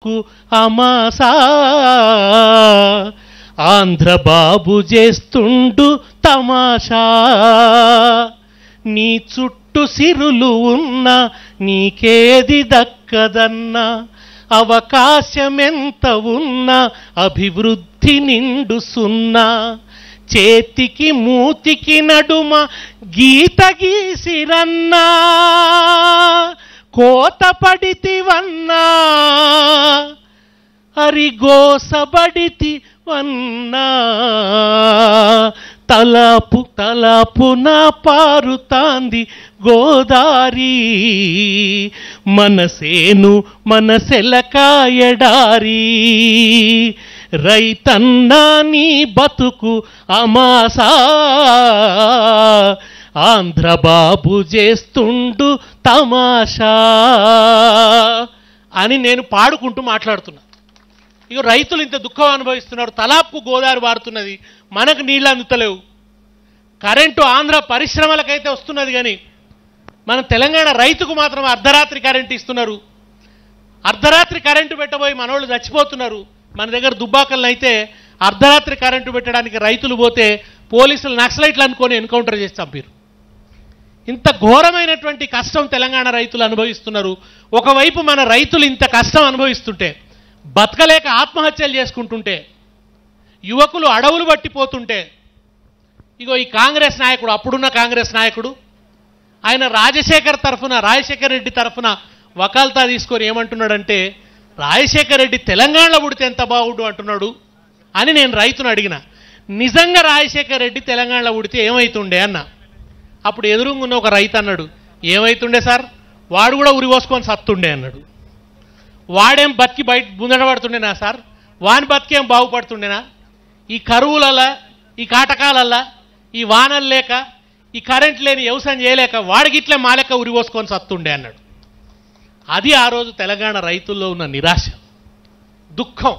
కు అమాసా ఆంధ్ర బాబు చేస్తుండు తమాషా నీ చుట్టూ సిరులు ఉన్నా నీకేది దక్కదన్నా అవకాశమెంత ఉన్నా అభివృద్ధి నిండు సున్నా చేతికి మూతికి నడుమ గీత గీసిరన్నా కోత పడితివన్నా అరిగోసబడితి వన్నా తలాపు తలాపున పారుతాంది గోదారి మనసేను మనసెలకాయడారి రైతన్నా నీ బతుకు అమాసా ఆంధ్ర బాబు చేస్తుండు తమాషా అని నేను పాడుకుంటూ మాట్లాడుతున్నా ఇక రైతులు ఇంత దుఃఖం అనుభవిస్తున్నారు తలాప్కు గోదావరి వారుతున్నది మనకు నీళ్ళు అందుతలేవు కరెంటు ఆంధ్ర పరిశ్రమలకైతే వస్తున్నది కానీ మన తెలంగాణ రైతుకు మాత్రం అర్ధరాత్రి కరెంటు ఇస్తున్నారు అర్ధరాత్రి కరెంటు పెట్టబోయి మనోళ్ళు చచ్చిపోతున్నారు మన దగ్గర దుబ్బాకలను అయితే అర్ధరాత్రి కరెంటు పెట్టడానికి రైతులు పోతే పోలీసులు నక్సలైట్లు అనుకొని ఎన్కౌంటర్ చేసి చంపారు ఇంత ఘోరమైనటువంటి కష్టం తెలంగాణ రైతులు అనుభవిస్తున్నారు ఒకవైపు మన రైతులు ఇంత కష్టం అనుభవిస్తుంటే బతకలేక ఆత్మహత్యలు చేసుకుంటుంటే యువకులు అడవులు పట్టిపోతుంటే ఇగో ఈ కాంగ్రెస్ నాయకుడు అప్పుడున్న కాంగ్రెస్ నాయకుడు ఆయన రాజశేఖర్ తరఫున రాజశేఖర్ రెడ్డి తరఫున వకాల్తా తీసుకొని ఏమంటున్నాడంటే రాజశేఖర్ రెడ్డి తెలంగాణలో పుడితే ఎంత బాగుండు అంటున్నాడు అని నేను రైతును అడిగిన నిజంగా రాజశేఖర్ రెడ్డి తెలంగాణలో పుడితే ఏమైతుండే అన్న అప్పుడు ఎదురుగున్న ఒక రైతు అన్నాడు ఏమైతుండే సార్ వాడు కూడా ఉరి పోసుకొని సత్తుండే అన్నాడు వాడేం బతికి బయట ముందడబడుతుండేనా సార్ వాని బతికేం బాగుపడుతుండేనా ఈ కరువులల్లా ఈ కాటకాలల్లా ఈ వానలు లేక ఈ కరెంట్ లేని వ్యవసాయం చేయలేక వాడికి ఇట్లే మాలెక్క ఉరి పోసుకొని సత్తుండే అన్నాడు అది ఆ రోజు తెలంగాణ రైతుల్లో ఉన్న నిరాశ దుఃఖం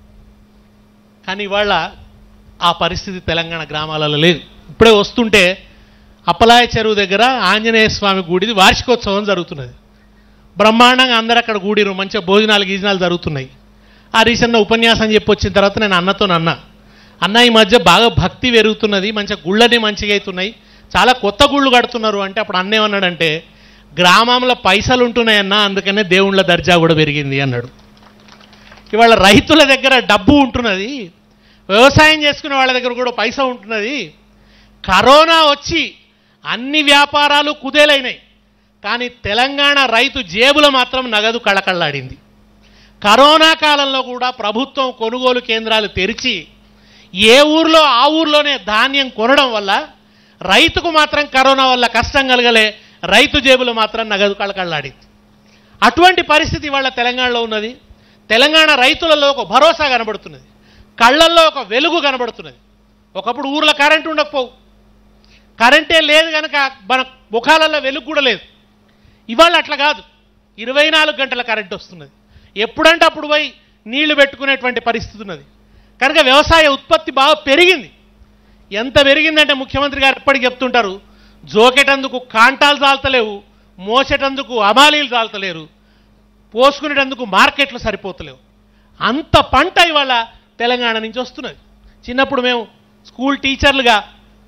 కానీ ఇవాళ ఆ పరిస్థితి తెలంగాణ గ్రామాలలో లేదు ఇప్పుడే వస్తుంటే అప్పలాయ చెరువు దగ్గర ఆంజనేయ స్వామి గుడిది వార్షికోత్సవం జరుగుతున్నది బ్రహ్మాండంగా అందరు అక్కడ కూడిరు మంచిగా భోజనాలు గీజనాలు జరుగుతున్నాయి ఆ రీసెంట్గా ఉపన్యాసం చెప్పి వచ్చిన తర్వాత నేను అన్నతో అన్న అన్న ఈ మధ్య బాగా భక్తి పెరుగుతున్నది మంచిగా గుళ్ళని మంచిగా అవుతున్నాయి చాలా కొత్త గుళ్ళు కడుతున్నారు అంటే అప్పుడు అన్న ఏమన్నాడంటే గ్రామంలో పైసలు ఉంటున్నాయన్న అందుకనే దేవుళ్ళ దర్జా కూడా పెరిగింది అన్నాడు ఇవాళ రైతుల దగ్గర డబ్బు ఉంటున్నది వ్యవసాయం చేసుకునే వాళ్ళ దగ్గర కూడా పైసా ఉంటున్నది కరోనా వచ్చి అన్ని వ్యాపారాలు కుదేలైనాయి కానీ తెలంగాణ రైతు జేబులో మాత్రం నగదు కళకళ్ళాడింది కరోనా కాలంలో కూడా ప్రభుత్వం కొనుగోలు కేంద్రాలు తెరిచి ఏ ఊర్లో ఆ ఊర్లోనే ధాన్యం కొనడం వల్ల రైతుకు మాత్రం కరోనా వల్ల కష్టం కలగలే రైతు జేబులో మాత్రం నగదు కళకళ్ళాడింది అటువంటి పరిస్థితి వాళ్ళ తెలంగాణలో ఉన్నది తెలంగాణ రైతులలో ఒక భరోసా కనబడుతున్నది కళ్ళల్లో ఒక వెలుగు కనబడుతున్నది ఒకప్పుడు ఊర్లో కరెంటు ఉండకపోవు కరెంటే లేదు కనుక మన ముఖాలలో వెలుగు కూడా లేదు ఇవాళ అట్లా కాదు ఇరవై నాలుగు గంటల కరెంట్ వస్తున్నది ఎప్పుడంటే అప్పుడు పోయి నీళ్లు పెట్టుకునేటువంటి పరిస్థితి ఉన్నది కనుక వ్యవసాయ ఉత్పత్తి బాగా పెరిగింది ఎంత పెరిగిందంటే ముఖ్యమంత్రి గారు ఎప్పటికి చెప్తుంటారు జోకేటందుకు కాంటాలు చాలతలేవు మోసేటందుకు అమాలీలు చాలతలేరు పోసుకునేటందుకు మార్కెట్లు సరిపోతలేవు అంత పంట ఇవాళ తెలంగాణ నుంచి వస్తున్నది చిన్నప్పుడు మేము స్కూల్ టీచర్లుగా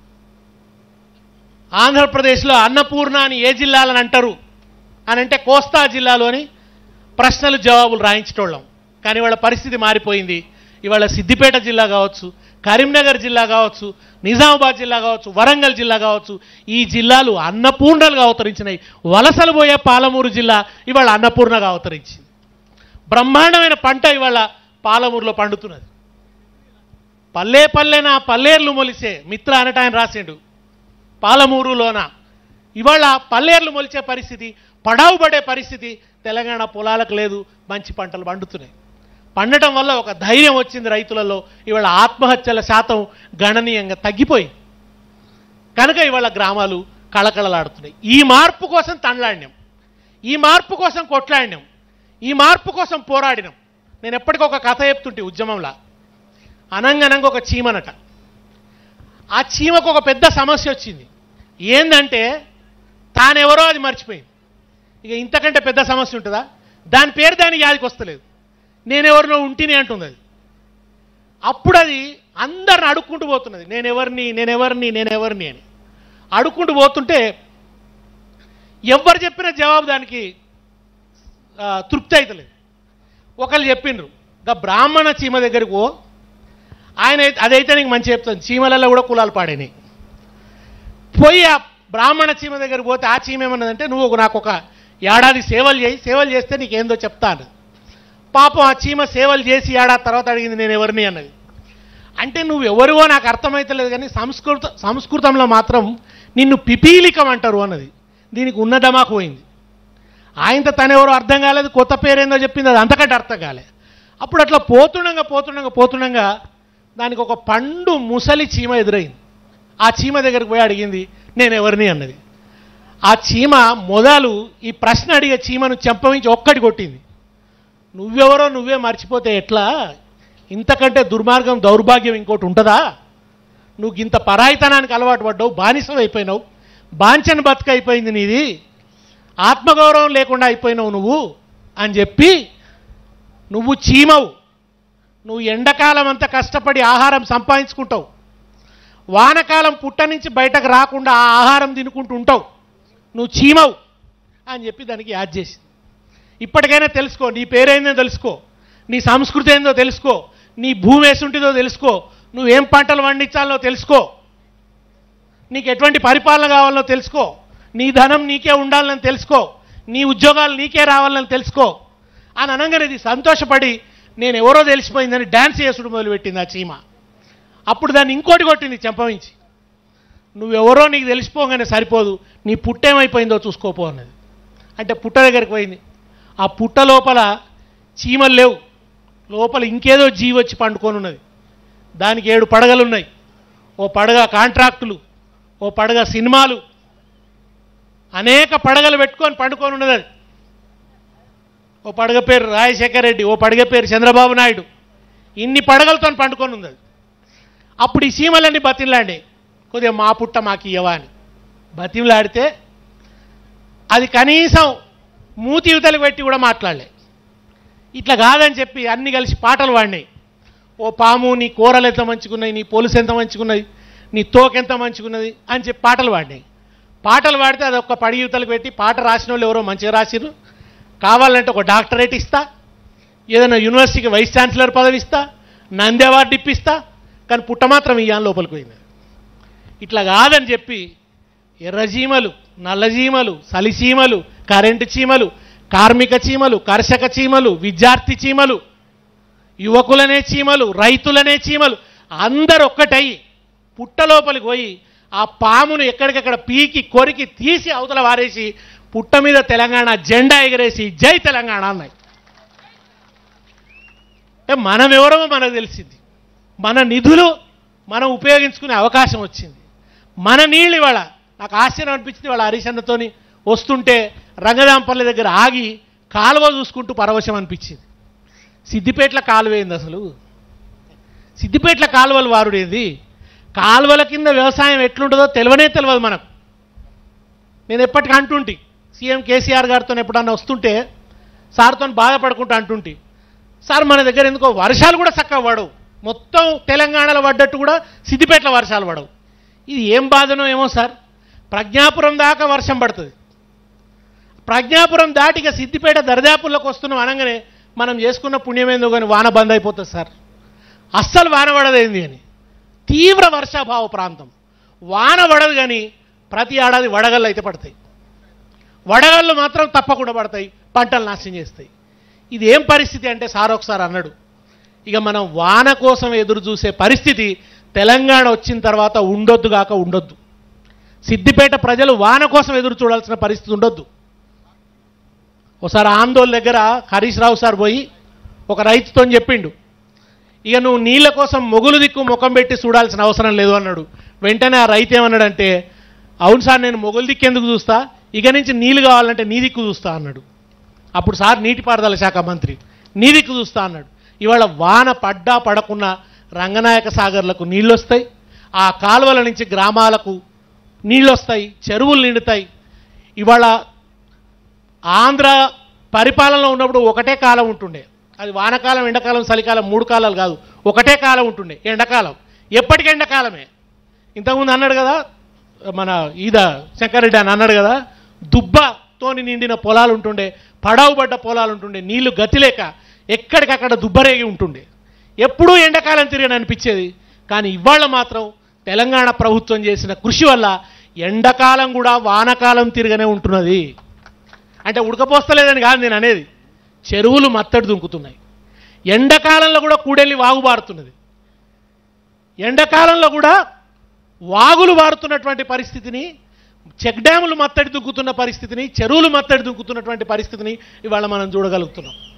ఆంధ్రప్రదేశ్లో అన్నపూర్ణ అని ఏ జిల్లాలని అంటారు అని అంటే కోస్తా జిల్లాలో అని ప్రశ్నలు జవాబులు రాయించేటోళ్ళం కానీ వాళ్ళ పరిస్థితి మారిపోయింది ఇవాళ సిద్దిపేట జిల్లా కావచ్చు కరీంనగర్ జిల్లా కావచ్చు నిజామాబాద్ జిల్లా కావచ్చు వరంగల్ జిల్లా కావచ్చు ఈ జిల్లాలు అన్నపూర్ణలుగా అవతరించినాయి వలసలు పోయే పాలమూరు జిల్లా ఇవాళ అన్నపూర్ణగా అవతరించింది బ్రహ్మాండమైన పంట ఇవాళ పాలమూరులో పండుతున్నది పల్లె పల్లెన పల్లేర్లు మొలిసే మిత్ర అనట ఆయన రాసిండు పాలమూరులోన ఇవాళ పల్లేర్లు మొలిచే పరిస్థితి పడావు పడే పరిస్థితి తెలంగాణ పొలాలకు లేదు మంచి పంటలు పండుతున్నాయి పండటం వల్ల ఒక ధైర్యం వచ్చింది రైతులలో ఇవాళ ఆత్మహత్యల శాతం గణనీయంగా తగ్గిపోయింది కనుక ఇవాళ గ్రామాలు కళకళలాడుతున్నాయి ఈ మార్పు కోసం తండ్లాడినాం ఈ మార్పు కోసం కొట్లాడినాం ఈ మార్పు కోసం పోరాడినాం నేను ఎప్పటికీ ఒక కథ చెప్తుంటే ఉద్యమంలా అనంగనంగా ఒక చీమనట ఆ చీమకు ఒక పెద్ద సమస్య వచ్చింది ఏందంటే తానెవరో అది మర్చిపోయింది ఇక ఇంతకంటే పెద్ద సమస్య ఉంటుందా దాని పేరు దాని యాదికి వస్తలేదు నేనెవరినో ఉంటిని అంటుంది అది అప్పుడు అది అందరిని అడుక్కుంటూ పోతున్నది నేనెవరిని నేనెవరిని నేనెవరిని అని అడుక్కుంటూ పోతుంటే ఎవరు చెప్పిన జవాబు దానికి ఆ, తృప్తి అవుతలేదు ఒకళ్ళు చెప్పిండ్రు గా బ్రాహ్మణ చీమ దగ్గరికి పో ఆయన అయితే- అదైతే నీకు మంచి చెప్తాను చీమలలో కూడా కులాలు పాడైనాయి పోయి ఆ బ్రాహ్మణ చీమ దగ్గరికి పోతే ఆ చీమ ఏమన్నదంటే నువ్వు ఒక- నాకు ఒక ఏడాది సేవలు చేయి సేవలు చేస్తే నీకేందో చెప్తాను పాపం ఆ చీమ సేవలు చేసి ఏడాది తర్వాత అడిగింది నేను ఎవరిని అన్నది అంటే నువ్వు ఎవరివో నాకు అర్థమైతలేదు కానీ సంస్కృత సంస్కృతంలో మాత్రం నిన్ను పిపీలికం అంటారు అన్నది దీనికి ఉన్న డమాకు పోయింది ఆయనతో తనెవరో అర్థం కాలేదు కొత్త పేరేందో చెప్పింది అది అంతకంటే అర్థం కాలే అప్పుడు అట్లా పోతుండగా పోతుండగా పోతుండగా దానికి ఒక పండు ముసలి చీమ ఎదురైంది ఆ చీమ దగ్గరికి పోయి అడిగింది నేను ఎవరిని అన్నది ఆ చీమ మొదలు ఈ ప్రశ్న అడిగే చీమను చెంపవించి ఒక్కటి కొట్టింది నువ్వెవరో నువ్వే మర్చిపోతే ఎట్లా ఇంతకంటే దుర్మార్గం దౌర్భాగ్యం ఇంకోటి ఉంటుందా నువ్వు ఇంత పరాయితనానికి అలవాటు పడ్డావు బానిసం అయిపోయినావు బాంచని బతుక అయిపోయింది నీది ఆత్మగౌరవం లేకుండా అయిపోయినావు నువ్వు అని చెప్పి నువ్వు చీమవు నువ్వు ఎండాకాలం అంతా కష్టపడి ఆహారం సంపాదించుకుంటావు వానకాలం పుట్ట నుంచి బయటకు రాకుండా ఆ ఆహారం తినుకుంటూ ఉంటావు నువ్వు చీమవు అని చెప్పి దానికి యాద్ చేసింది ఇప్పటికైనా తెలుసుకో నీ పేరేందో తెలుసుకో నీ సంస్కృతి ఏందో తెలుసుకో నీ భూమి వేసుంటిదో తెలుసుకో నువ్వేం పంటలు పండించాలో తెలుసుకో నీకు ఎటువంటి పరిపాలన కావాలో తెలుసుకో నీ ధనం నీకే ఉండాలని తెలుసుకో నీ ఉద్యోగాలు నీకే రావాలని తెలుసుకో అని అనగానే ఇది సంతోషపడి నేను ఎవరో తెలిసిపోయిందని డ్యాన్స్ చేసుడు మొదలుపెట్టింది ఆ చీమ అప్పుడు దాన్ని ఇంకోటి కొట్టింది చెంపవించి నువ్వెవరో నీకు తెలిసిపోగానే సరిపోదు నీ పుట్టేమైపోయిందో చూసుకోపో అన్నది అంటే పుట్ట దగ్గరికి పోయింది ఆ పుట్ట లోపల చీమలు లేవు లోపల ఇంకేదో జీవి వచ్చి పండుకొని ఉన్నది దానికి ఏడు పడగలు ఉన్నాయి ఓ పడగ కాంట్రాక్టులు ఓ పడగ సినిమాలు అనేక పడగలు పెట్టుకొని పండుకొని ఉన్నది అది ఓ పడగ పేరు రాజశేఖర రెడ్డి ఓ పడగ పేరు చంద్రబాబు నాయుడు ఇన్ని పడగలతో పండుకొని ఉంది అది అప్పుడు ఈ సీమలన్నీ బతిమలాడి కొద్దిగా మా పుట్ట మాకు ఇయ్యవా అని బతిమలాడితే అది కనీసం మూతి యువతలకు పెట్టి కూడా మాట్లాడలే ఇట్లా కాదని చెప్పి అన్ని కలిసి పాటలు పాడినాయి ఓ పాము నీ కూరలు ఎంత మంచుకున్నాయి నీ పొలుసు ఎంత మంచుకున్నది నీ తోక ఎంత మంచుకున్నది అని చెప్పి పాటలు పాడినాయి పాటలు పాడితే అది ఒక్క పడి యువతలకు పెట్టి పాట రాసిన వాళ్ళు ఎవరో మంచిగా రాసిరు కావాలంటే ఒక డాక్టరేట్ ఇస్తా ఏదైనా యూనివర్సిటీకి వైస్ ఛాన్సలర్ పదవి ఇస్తా నంది అవార్డు ఇప్పిస్తా కానీ పుట్ట మాత్రం ఇయ్యాని లోపలికి పోయింది ఇట్లా కాదని చెప్పి ఎర్రచీమలు నల్లచీమలు సలిచీమలు కరెంటు చీమలు కార్మిక చీమలు కర్షక చీమలు విద్యార్థి చీమలు యువకులనే చీమలు రైతులనే చీమలు అందరు ఒక్కటై పుట్ట లోపలికి పోయి ఆ పామును ఎక్కడికక్కడ పీకి కొరికి తీసి అవతల వారేసి పుట్ట మీద తెలంగాణ జెండా ఎగరేసి జై తెలంగాణ అన్నాయి అంటే మనం ఎవరో మనకు తెలిసింది మన నిధులు మనం ఉపయోగించుకునే అవకాశం వచ్చింది మన నీళ్ళు ఇవాళ నాకు ఆశ్చర్యం అనిపించింది వాళ్ళ హరీషన్నతోని వస్తుంటే రంగదాంపల్లి దగ్గర ఆగి కాలువ చూసుకుంటూ పరవశం అనిపించింది సిద్దిపేటల కాలువ ఏంది అసలు సిద్దిపేటల కాలువలు వారుడేది కాలువల కింద వ్యవసాయం ఎట్లుంటుందో తెలియనే తెలియదు మనకు నేను ఎప్పటికీ అంటుంటి సీఎం కేసీఆర్ గారితో ఎప్పుడన్నా వస్తుంటే సార్తో బాధపడుకుంటూ అంటుంటి సార్ మన దగ్గర ఎందుకో వర్షాలు కూడా చక్కగా పడవు మొత్తం తెలంగాణలో పడ్డట్టు కూడా సిద్దిపేటలో వర్షాలు పడవు ఇది ఏం బాధనో ఏమో సార్ ప్రజ్ఞాపురం దాకా వర్షం పడుతుంది ప్రజ్ఞాపురం దాటిగా సిద్దిపేట దరిదాపుల్లోకి వస్తున్నాం అనగానే మనం చేసుకున్న పుణ్యమేందో కానీ వాన బంద్ అయిపోతుంది సార్ అస్సలు వాన పడదేంది అని తీవ్ర వర్షాభావ ప్రాంతం వాన పడదు కానీ ప్రతి ఏడాది వడగళ్ళు అయితే పడతాయి వడగళ్ళు మాత్రం తప్పకుండా పడతాయి పంటలు నాశనం చేస్తాయి ఇది ఏం పరిస్థితి అంటే సార్ ఒకసారి అన్నాడు ఇక మనం వాన కోసం ఎదురు చూసే పరిస్థితి తెలంగాణ వచ్చిన తర్వాత ఉండొద్దు గాక ఉండొద్దు సిద్దిపేట ప్రజలు వాన కోసం ఎదురు చూడాల్సిన పరిస్థితి ఉండొద్దు ఒకసారి ఆందోళన దగ్గర హరీష్ రావు సార్ పోయి ఒక రైతుతో చెప్పిండు ఇక నువ్వు నీళ్ళ కోసం మొగులు దిక్కు ముఖం పెట్టి చూడాల్సిన అవసరం లేదు అన్నాడు వెంటనే ఆ రైతు ఏమన్నాడంటే అవును సార్ నేను మొగులు దిక్కు ఎందుకు చూస్తా ఇక నుంచి నీళ్ళు కావాలంటే నీ దిక్కు చూస్తా అన్నాడు అప్పుడు సార్ నీటిపారుదల శాఖ మంత్రి నీ దిక్కు చూస్తా అన్నాడు ఇవాళ వాన పడ్డా పడకున్నా రంగనాయక సాగర్లకు నీళ్ళు వస్తాయి ఆ కాలువల నుంచి గ్రామాలకు నీళ్ళు వస్తాయి చెరువులు నిండుతాయి ఇవాళ ఆంధ్ర పరిపాలనలో ఉన్నప్పుడు ఒకటే కాలం ఉంటుండే అది వానకాలం ఎండాకాలం చలికాలం మూడు కాలాలు కాదు ఒకటే కాలం ఉంటుండే ఎండాకాలం ఎప్పటికీ ఎండాకాలమే ఇంతకుముందు అన్నాడు కదా మన ఈద శంకరెడ్డి అని అన్నాడు కదా దుబ్బతోని నిండిన పొలాలు ఉంటుండే పడవ పడ్డ పొలాలు ఉంటుండే నీళ్లు గతిలేక ఎక్కడికక్కడ దుబ్బరేగి ఉంటుండే ఎప్పుడూ ఎండాకాలం తిరిగి అనిపించేది కానీ ఇవాళ మాత్రం తెలంగాణ ప్రభుత్వం చేసిన కృషి వల్ల ఎండాకాలం కూడా వానకాలం తిరగనే ఉంటున్నది అంటే ఉడకపోస్తలేదని కాదు నేను అనేది చెరువులు మత్తడి దుంకుతున్నాయి ఎండాకాలంలో కూడా కూడెళ్ళి వాగు బారుతున్నది ఎండాకాలంలో కూడా వాగులు వారుతున్నటువంటి పరిస్థితిని చెక్ డ్యాములు మత్తడి దుంకుతున్న పరిస్థితిని చెరువులు మత్తడి దుంకుతున్నటువంటి పరిస్థితిని ఇవాళ మనం చూడగలుగుతున్నాం